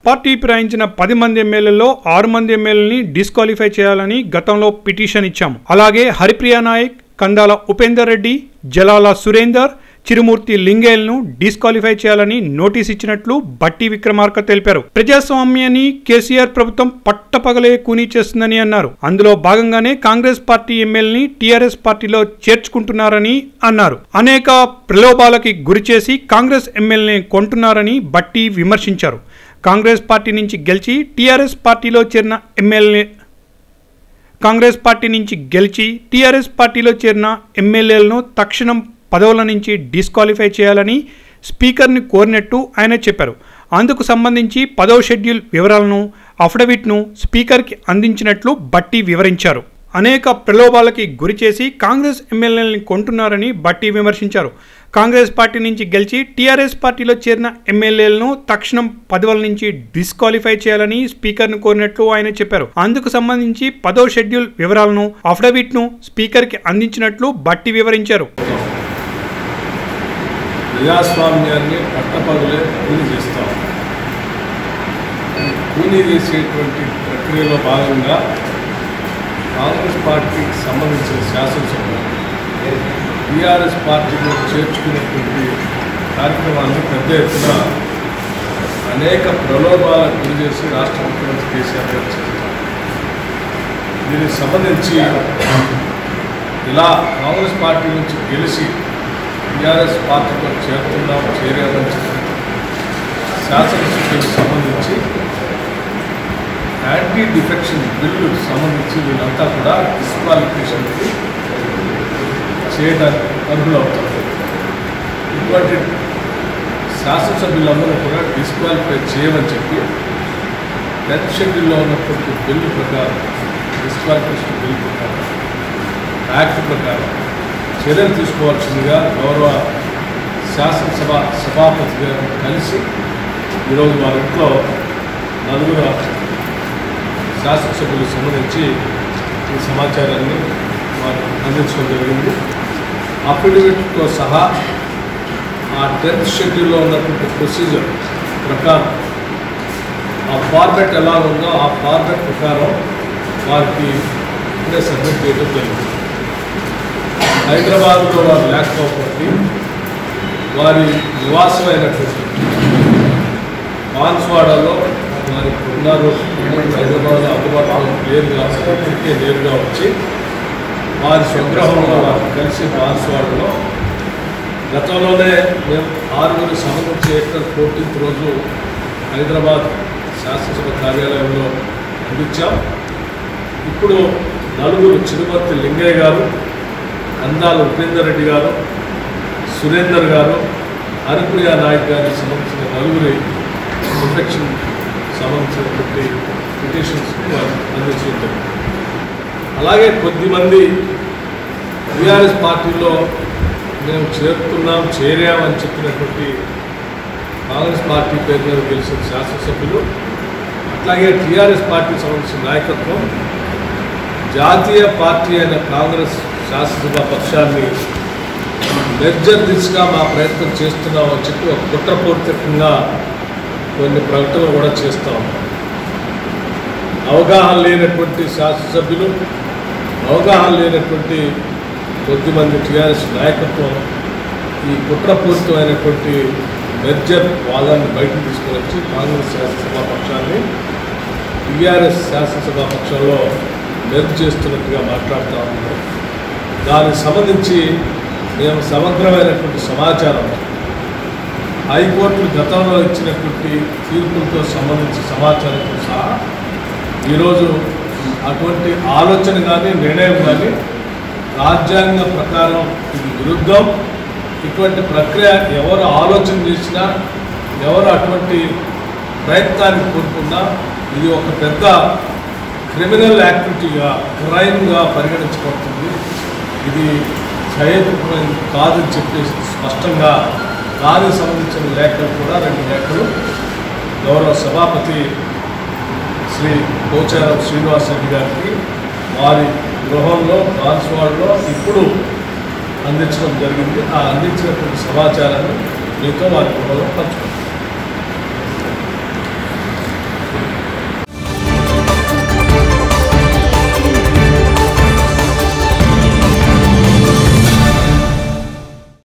party ఫిరాయించిన పది మంది ఎమ్మెల్యేల్లో ఆరు మంది ఎమ్మెల్యేలని డిస్క్వాలిఫై చేయాలని గతంలో పిటిషన్ ఇచ్చాం అలాగే హరిప్రియ నాయక్ కందాల ఉపేందర్ రెడ్డి జలాల సురేందర్ చిరుమూర్తి లింగేల్ను డిస్క్వాలిఫై చేయాలని నోటీస్ ఇచ్చినట్లు బట్టి విక్రమార్క తెలిపారు ప్రజాస్వామ్యాన్ని కేసీఆర్ ప్రభుత్వం పట్టపగలే కూనీ చేస్తుందని అన్నారు అందులో భాగంగానే కాంగ్రెస్ పార్టీ ఎమ్మెల్యేని టీఆర్ఎస్ పార్టీలో చేర్చుకుంటున్నారని అన్నారు అనేక ప్రలోభాలకి గురిచేసి కాంగ్రెస్ ఎమ్మెల్యేని కొంటున్నారని బట్టి విమర్శించారు కాంగ్రెస్ పార్టీ నుంచి గెలిచి టీఆర్ఎస్ పార్టీలో చేరిన ఎమ్మెల్యే కాంగ్రెస్ పార్టీ నుంచి గెలిచి టీఆర్ఎస్ పార్టీలో చేరిన ఎమ్మెల్యేలను తక్షణం పదవుల నుంచి డిస్క్వాలిఫై చేయాలని స్పీకర్ని కోరినట్టు ఆయన చెప్పారు అందుకు సంబంధించి పదవ షెడ్యూల్ వివరాలను అఫిడవిట్ను స్పీకర్కి అందించినట్లు బట్టి వివరించారు అనేక ప్రలోభాలకి గురిచేసి కాంగ్రెస్ ఎమ్మెల్యేలని కొంటున్నారని బట్టి విమర్శించారు కాంగ్రెస్ పార్టీ నుంచి గెలిచి టీఆర్ఎస్ పార్టీలో చేరిన ఎమ్మెల్యేలను తక్షణం పదవుల నుంచి డిస్క్వాలిఫై చేయాలని స్పీకర్ను కోరినట్లు ఆయన చెప్పారు అందుకు సంబంధించి పదో షెడ్యూల్ వివరాలను అఫిడవిట్ను స్పీకర్కి అందించినట్లు బట్టి వివరించారు ప్రజాస్వామ్యాన్ని పట్టపగలే కూలి చేస్తాం కూలీ చేసేటువంటి ప్రక్రియలో భాగంగా కాంగ్రెస్ పార్టీకి సంబంధించిన శాసనసభ్యులు టీఆర్ఎస్ పార్టీలో చేర్చుకున్నటువంటి కార్యక్రమాన్ని పెద్ద ఎత్తున అనేక ప్రలోభాలకు గురి చేసి రాష్ట్ర ముఖ్యమంత్రి కేసీఆర్ గారు చేస్తారు దీనికి సంబంధించి ఇలా కాంగ్రెస్ పార్టీ నుంచి గెలిచి టీఆర్ఎస్ పార్టీలో చేరుతున్నాం చేరామని చెప్పి శాసనసభ్యులకు సంబంధించి యాంటీ డిఫెక్షన్ బిల్లు సంబంధించి వీళ్ళంతా కూడా డిస్క్వాలిఫికేషన్కి చేయడానికి అర్హులవుతారు ఇటువంటి శాసనసభ్యులందరూ కూడా డిస్క్వాలిఫై చేయమని చెప్పి టెన్త్ షెడ్యూల్లో ఉన్నటువంటి బిల్లు ప్రకారం డిస్క్వాలిఫికేషన్ బిల్ ప్రకారం యాక్ట్ ప్రకారం చర్యలు తీసుకోవాల్సిందిగా గౌరవ శాసనసభ సభాపతి గారు కలిసి ఈరోజు వారి ఇంట్లో నలుగురు శాసనసభ్యులకు సంబంధించి ఈ సమాచారాన్ని వారు అందించడం జరిగింది అఫిడవిట్తో సహా ఆ టెన్త్ షెడ్యూల్లో ఉన్నటువంటి ప్రొసీజర్ ప్రకారం ఆ ఫార్మెట్ ఎలా ఉందో ఆ ఫార్మెట్ ప్రకారం వారికి ఇప్పుడే సబ్మిట్ చేయడం జరిగింది హైదరాబాద్లో వారు లేకపోతే వారి నివాసమైనటువంటి బాన్స్వాడలో వారి ఉన్నారు హైదరాబాద్లో అందుబాటులో నేరుగా ఇప్పటికే నేరుగా వచ్చి వారి స్వగ్రహంలో వారు కలిసి బాన్స్వాడలో గతంలోనే మేము ఆరుగురు సంబంధించి ఏప్రిల్ ఫోర్టీన్త్ రోజు హైదరాబాద్ శాసనసభ కార్యాలయంలో అందించాం ఇప్పుడు నలుగురు చిరుమర్తి లింగయ్య గారు కందాల ఉపేందర్ రెడ్డి గారు సురేందర్ గారు హరిప్రియ నాయక్ గారికి సంబంధించిన నలుగురి ఇన్ఫెక్షన్ సంబంధించినటువంటి పిటిషన్స్ వారు అందించడం అలాగే కొద్దిమంది టీఆర్ఎస్ పార్టీలో మేము చేరుతున్నాం చేరామని చెప్పినటువంటి కాంగ్రెస్ పార్టీ పేరు మీద గెలిచిన శాసనసభ్యులు అట్లాగే టీఆర్ఎస్ పార్టీకి సంబంధించిన నాయకత్వం జాతీయ పార్టీ అయిన కాంగ్రెస్ శాసనసభ పక్షాన్ని మెర్జర్ దిశగా మా ప్రయత్నం చేస్తున్నామని చెప్పి ఒక కుట్రపూర్వకంగా కొన్ని ప్రకటనలు కూడా చేస్తాం అవగాహన లేనటువంటి శాసనసభ్యులు అవగాహన లేనటువంటి కొద్దిమంది టీఆర్ఎస్ నాయకత్వం ఈ కుట్రపూరితమైనటువంటి మెర్జర్ వాదాన్ని బయటకు తీసుకొని వచ్చి కాంగ్రెస్ శాసనసభా పక్షాన్ని టీఆర్ఎస్ శాసనసభా పక్షంలో మెర్జ్ చేస్తున్నట్టుగా మాట్లాడుతూ ఉన్నారు దానికి సంబంధించి మేము సమగ్రమైనటువంటి సమాచారం హైకోర్టు గతంలో ఇచ్చినటువంటి తీర్పులతో సంబంధించి సమాచారంతో సహా ఈరోజు అటువంటి ఆలోచన కానీ నిర్ణయం కానీ రాజ్యాంగ ప్రకారం ఇది విరుద్ధం ఇటువంటి ప్రక్రియ ఎవరు ఆలోచన చేసినా ఎవరు అటువంటి ప్రయత్నాన్ని కోరుకున్నా ఇది ఒక పెద్ద క్రిమినల్ యాక్టివిటీగా క్రైమ్గా పరిగణించబడుతుంది ఇది సహేతుకమైనది కాదని చెప్పేసి స్పష్టంగా దానికి సంబంధించిన లేఖలు కూడా రెండు లేఖలు గౌరవ సభాపతి శ్రీ పోచారం శ్రీనివాస్ రెడ్డి గారికి వారి గృహంలో బాన్స్వాడలో ఇప్పుడు అందించడం జరిగింది ఆ అందించినటువంటి సమాచారాన్ని మీతో వారి గృహంలో పంచుకుంటాం